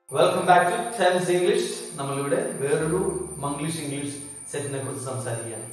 Welcome back to tense English നമ്മളിവിടെ വേറൊരു Manglish English സെറ്റിനെ കുറിച്ച് സംസാരിക്കുകയാണ്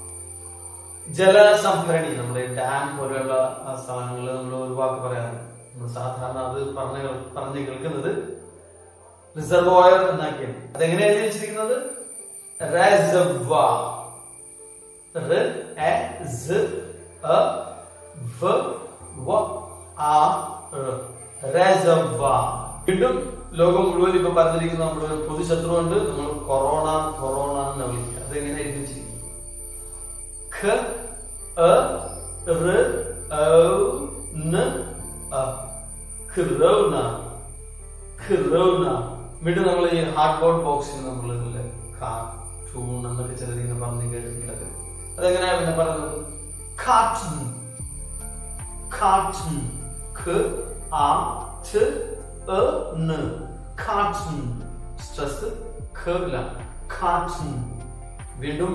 ജലസംഭരണി നമ്മുടെ ഡാം പോലെയുള്ള ആ സ്ഥലങ്ങളിൽ നമ്മൾ ഒരു വാക്ക് പറയാറുണ്ട് നമ്മൾ സാധാരണ അത് പറഞ്ഞ് കേൾ- പറഞ്ഞ് കേൾക്കുന്നത് റിസർവോയർ എന്നൊക്കെയാണ് അതെങ്ങനെ എഴുതി വെച്ചിരിക്കുന്നത് reservoir. R E Z E V W A R reservoir. വീണ്ടും ലോകം മുഴുവൻ ഇപ്പൊ പറഞ്ഞിരിക്കുന്ന നമ്മുടെ ഒരു പൊതുശത്രു ഉണ്ട് നമ്മൾ കൊറോണ കൊറോണ എന്ന് വിളിക്കുക അതെങ്ങനെ എഴുതി വെച്ചിരിക്കും ഖ എ റ് ഔ ന അ കൊറോണ കൊറോണ വീണ്ടും നമ്മൾ ഈ ഹാർഡ് ബോർഡ് ബോക്സിൽ നമ്മൾ കാർട്ടൂൺ എന്നൊക്കെ ചിലരിങ്ങനെ പറഞ്ഞു കേട്ടിട്ടുള്ളത് അതെങ്ങനെയാ പിന്നെ പറയുന്നത് കാർട്ടൂൺ കാർട്ടൂൺ ക ആ ട് എ ന കാർട്ടൂൺ സ്ട്രെസ് ഖ ല കാർട്ടൂൺ വീണ്ടും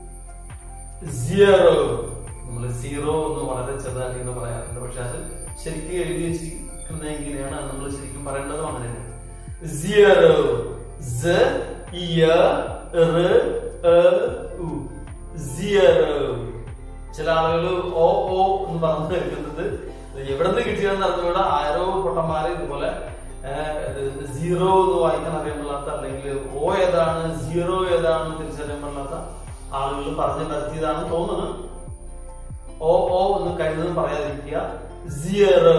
സീറോ നമ്മൾ സീറോ എന്ന് വളരെ ചെറുതായിട്ട് ഇങ്ങനെ പറയാറുണ്ട് പക്ഷെ അത് ശരിക്കും എഴുതി വെച്ചിരിക്കുന്നത് എങ്ങനെയാണ് അത് നമ്മൾ ശരിക്കും പറയേണ്ടതും അങ്ങനെ തന്നെയാണ് സീറോ സ ഇയ റ് എ ഉ സീറോ ചില ആളുകൾ ഓ ഓ എന്ന് പറഞ്ഞു കേൾക്കുന്നത് എവിടെ നിന്ന് കിട്ടിയതെന്ന് അറിഞ്ഞൂടെ ആരോ പൊട്ടന്മാര് ഇതുപോലെ സീറോ എന്ന് വായിക്കാൻ അറിയാൻ പാടില്ലാത്ത അല്ലെങ്കിൽ ഓ ഏതാണ് സീറോ ഏതാണ് തിരിച്ചറിയാൻ പാടില്ലാത്ത ആളുകൾ പറഞ്ഞു നടത്തിയതാണ് തോന്നുന്നത് ഓ ഓ എന്ന് കരുതുന്നത് പറയാതിരിക്കുക സീറോ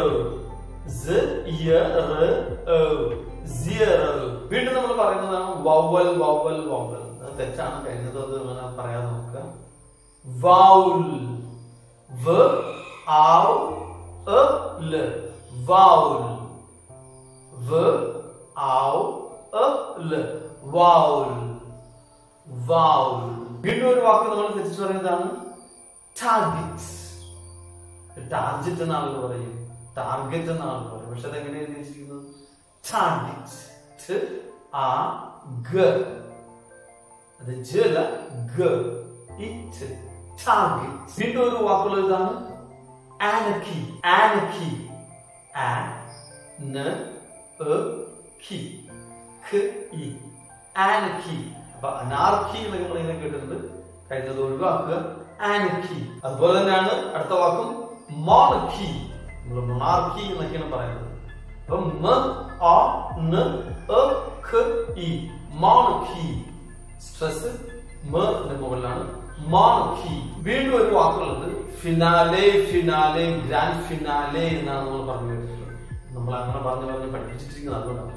സീറോ വീണ്ടും നമ്മൾ പറയുന്നതാണ് വവൽ വവൽ വവൽ അത് തെറ്റാണ് കഴിഞ്ഞത് അത് അങ്ങനെ പറയാതെ നോക്കുക വൗൽ വ ഔ എ ല വൗൽ വ ഔ എ ല വൗൽ വൗൽ വീണ്ടും ഒരു വാക്ക് നമ്മൾ തിരിച്ചു പറയുന്നതാണ് ടാർഗറ്റ് ടാർഗറ്റ് എന്ന ആളുകൾ പറയും ടാർഗറ്റ് എന്ന ആളുകൾ പറയും പക്ഷെ അതെങ്ങനെ എഴുതി വെച്ചിരിക്കുന്നത് ടാർഗറ്റ് ആ ഗ അത് ജ അല്ല ഗ ഇറ്റ് ടാർഗറ്റ് വീണ്ടും ഒരു വാക്കുകൾ ഇതാണ് ആനക്കി ആനക്കി ആ ന എ കി ഖ ഇ ആനക്കി അപ്പൊ അനാർക്കി എന്നൊക്കെ നമ്മൾ ഇങ്ങനെ കേട്ടിട്ടുണ്ട് കഴിഞ്ഞത് ഒഴിവാക്കുക ആനക്കി അതുപോലെ തന്നെയാണ് അടുത്ത വാക്കും മോണക്കി നമ്മൾ മൊണാർക്കി എന്നൊക്കെയാണ് പറയുന്നത് അപ്പൊ മ ആ ന എ ഖ ഇ മോണക്കി സ്ട്രെസ് മ ന്റെ മുകളിലാണ് മോണക്കി വീണ്ടും ഒരു വാക്കുള്ളത് ഫിനാലെ ഫിനാലെ ഗ്രാൻഡ് ഫിനാലെ എന്നാണ് നമ്മൾ പറഞ്ഞു കേട്ടിട്ടുള്ളത് നമ്മൾ അങ്ങനെ പറഞ്ഞു പറഞ്ഞ് പഠിപ്പിച്ചിട്ടിരിക്കുന്നത് അതുകൊണ്ടാണ്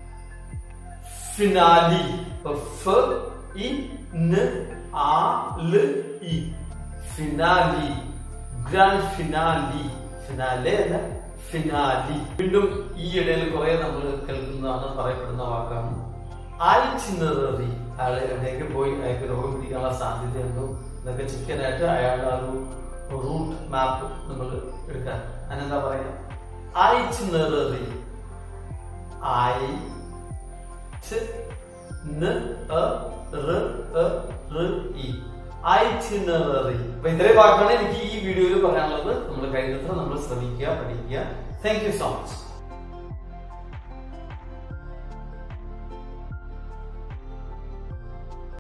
ഫിനാലി ഫ് ഇ ന ആ ല ഇ ഫിനാലി ഗ്രാൻഡ് ഫിനാലി ഫിനാലെ അല്ല ഫിനാലി വീണ്ടും ഈ ഇടയിൽ കുറെ നമ്മൾ കേൾക്കുന്നതാണ് പറയപ്പെടുന്ന വാക്കാണ് ഐറ്റിനറി അയാൾ എവിടേക്ക് പോയി അയാൾക്ക് രോഗം പിടിക്കാനുള്ള സാധ്യതയുണ്ടോ എന്നൊക്കെ ചിക്കനായിട്ട് അയാളുടെ ആ ഒരു റൂട്ട് മാപ്പ് നമ്മൾ എടുക്കാൻ അതിനെന്താ പറയാ ഐറ്റിനറി ഐ ട് ന എ റ് എ റ് ഇ ഐറ്റിനറി അപ്പൊ ഇത്രയും വാക്കാണ് എനിക്ക് ഈ വീഡിയോയിൽ പറയാനുള്ളത് നമ്മൾ കഴിയുന്നത്ര നമ്മൾ ശ്രമിക്കുക പഠിക്കുക താങ്ക് യു സോ മച്ച്